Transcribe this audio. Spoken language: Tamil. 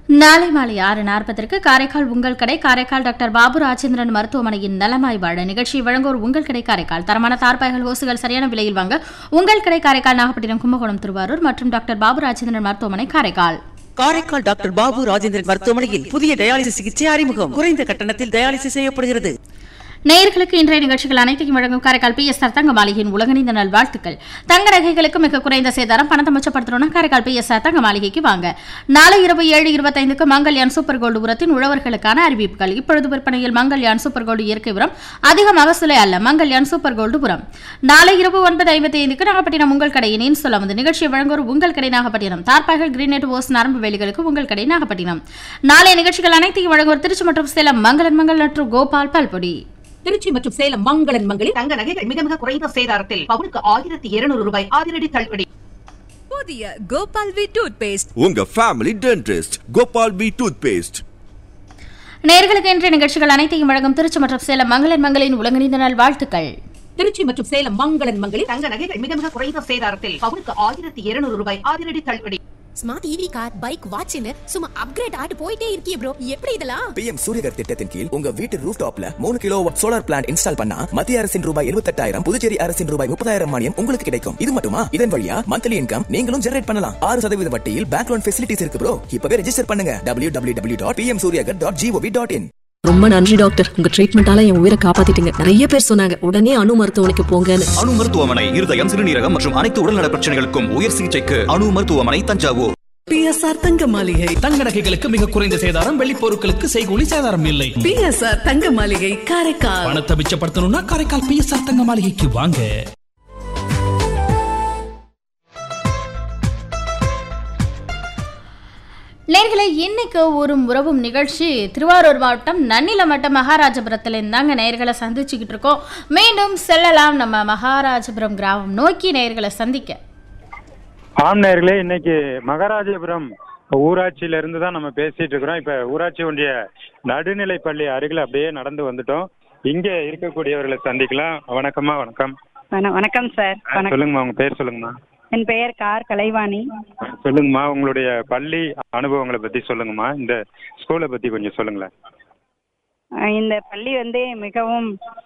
நாளை மாலை ஆறு நாற்பதற்கு காரைக்கால் உங்கள் கடை காரைக்கால் டாக்டர் பாபு ராஜேந்திரன் மருத்துவமனையின் நலமாய் வாழ நிகழ்ச்சி வழங்குவோர் உங்கள் கடை காரைக்கால் தரமான தார்பாய்கள் ஓசுகள் சரியான விலையில் வாங்க உங்கள் கடை காரைக்கால் நாகப்பட்டினம் கும்பகோணம் திருவாரூர் மற்றும் டாக்டர் பாபு ராஜேந்திரன் மருத்துவமனை காரைக்கால் காரைக்கால் டாக்டர் பாபு ராஜேந்திரன் மருத்துவமனையில் புதிய டயாலிசிஸ் சிகிச்சை அறிமுகம் குறைந்த கட்டணத்தில் டயாலிசிஸ் செய்யப்படுகிறது நேயர்களுக்கு இன்றைய நிகழ்ச்சிகள் அனைத்தையும் வழங்கும் காரைக்கால் பி எஸ் தங்க மாளிகையின் உலகணிந்த நல் வாழ்த்துக்கள் தங்க நகைகளுக்கு மிக குறைந்த சேதாரம் பணத்தை மிச்சப்படுத்தணும்னா காரைக்கால் பி எஸ் தங்க மாளிகைக்கு வாங்க நாளை இரவு ஏழு இருபத்தைந்துக்கு மங்கல்யான் சூப்பர் கோல்டு உரத்தின் உழவர்களுக்கான அறிவிப்புகள் இப்பொழுது விற்பனையில் மங்கல்யான் சூப்பர் கோல்டு இயற்கை உரம் அதிக மகசூலை அல்ல மங்கல்யான் சூப்பர் கோல்டு உரம் நாளை இரவு ஒன்பது ஐம்பத்தி ஐந்துக்கு நாகப்பட்டினம் உங்கள் கடையின் இன்சுலம் வந்து நிகழ்ச்சியை வழங்குவோர் உங்கள் கடை நாகப்பட்டினம் தார்பாய்கள் கிரீனெட் ஓஸ் நரம்பு வேலிகளுக்கு உங்கள் கடை நாகப்பட்டினம் நாளைய நிகழ்ச்சிகள் அனைத்தையும் வழங்குவோர் திருச்சி மற்றும் சேலம் மங்களன் மங்கள் மற்றும் கோபால் பல்பொடி திருச்சி மற்றும் சேலம் மங்களன் மங்களில் தங்க நகைகள் மிக மிக குறைந்த சேதாரத்தில் பவுனுக்கு ஆயிரத்தி இருநூறு ரூபாய் அதிரடி தள்ளுபடி புதிய கோபால் வி டூத் பேஸ்ட் உங்க ஃபேமிலி டென்டிஸ்ட் கோபால் பி டூத் பேஸ்ட் நேர்களுக்கு இன்றைய நிகழ்ச்சிகள் அனைத்தையும் வழங்கும் திருச்சி மற்றும் சேலம் மங்களன் மங்களின் உலகணிந்த நாள் வாழ்த்துக்கள் திருச்சி மற்றும் சேலம் மங்களன் மங்களில் தங்க நகைகள் மிக மிக குறைந்த சேதாரத்தில் பவுனுக்கு ஆயிரத்தி இருநூறு ரூபாய் அதிரடி தள்ளுபடி ஸ்மார்ட் ஈவி கார் பைக் வாட்ச்னு சும்மா அப்கிரேட் ஆட்டு போயிட்டே இருக்கியே ப்ரோ எப்படி இதெல்லாம் பிஎம் சூரியகர் திட்டத்தின் கீழ் உங்க வீட்டு ரூஃப் டாப்ல மூணு கிலோ சோலார் பிளான்ட் இன்ஸ்டால் பண்ணா மத்திய அரசின் ரூபாய் இருபத்தெட்டாயிரம் புதுச்சேரி அரசின் ரூபாய் முப்பதாயிரம் மானியம் உங்களுக்கு கிடைக்கும் இது மட்டுமா இதன் வழியா மந்த்லி இன்கம் நீங்களும் ஜெனரேட் பண்ணலாம் ஆறு சதவீத வட்டியில் பேங்க் லோன் ஃபெசிலிட்டிஸ் இருக்கு ப்ரோ இப்பவே ரெஜிஸ்டர் பண்ணுங்க W W W dot PM Suryaghar dot GOV dot IN ரொம்ப நன்றி டாக்டர் உங்க ட்ரீட்மெண்டால என் உயிரை காப்பாத்திட்டீங்க நிறைய பேர் சொன்னாங்க உடனே அணு மருத்துவமனைக்கு போங்கன்னு அணு மருத்துவமனை இருதயம் சிறுநீரகம் மற்றும் அனைத்து உடல்நல பிரச்சனைகளுக்கும் உயர் சிகிச்சைக்கு அணு மருத்துவமனை தஞ்சாவூர் பிஎஸ்ஆர் தங்க மாளிகை தங்க நகைகளுக்கு மிக குறைந்த சேதாரம் வெள்ளி பொருட்களுக்கு செய்கூலி சேதாரம் இல்லை பிஎஸ்ஆர் தங்க மாளிகை காரைக்கால் பணத்தை மிச்சப்படுத்தணும்னா காரைக்கால் பிஎஸ்ஆர் தங்க மாளிகைக்கு வாங்க நேர்களை இன்னைக்கு ஒரு உறவும் நிகழ்ச்சி திருவாரூர் மாவட்டம் நன்னிலம் வட்டம் மகாராஜபுரத்துல இருந்தாங்க நேர்களை சந்திச்சுக்கிட்டு இருக்கோம் மீண்டும் செல்லலாம் நம்ம மகாராஜபுரம் கிராமம் நோக்கி நேர்களை சந்திக்க ஆம் நேர்களே இன்னைக்கு மகாராஜபுரம் ஊராட்சியில இருந்து தான் நம்ம பேசிட்டு இருக்கிறோம் இப்ப ஊராட்சி ஒன்றிய நடுநிலை பள்ளி அருகில் அப்படியே நடந்து வந்துட்டோம் இங்க இருக்கக்கூடியவர்களை சந்திக்கலாம் வணக்கம்மா வணக்கம் வண- வணக்கம் சார் ஆ, வணக்கம் சொல்லுங்கம்மா உங்க பேர் சொல்லுங்கம்மா என் பெயர் கார் கலைவாணி ஆ, சொல்லுங்கம்மா உங்களுடைய பள்ளி அனுபவங்களை பத்தி சொல்லுங்கம்மா இந்த ஸ்கூலை பத்தி கொஞ்சம் சொல்லுங்களேன் அஹ் இந்த பள்ளி வந்து மிகவும்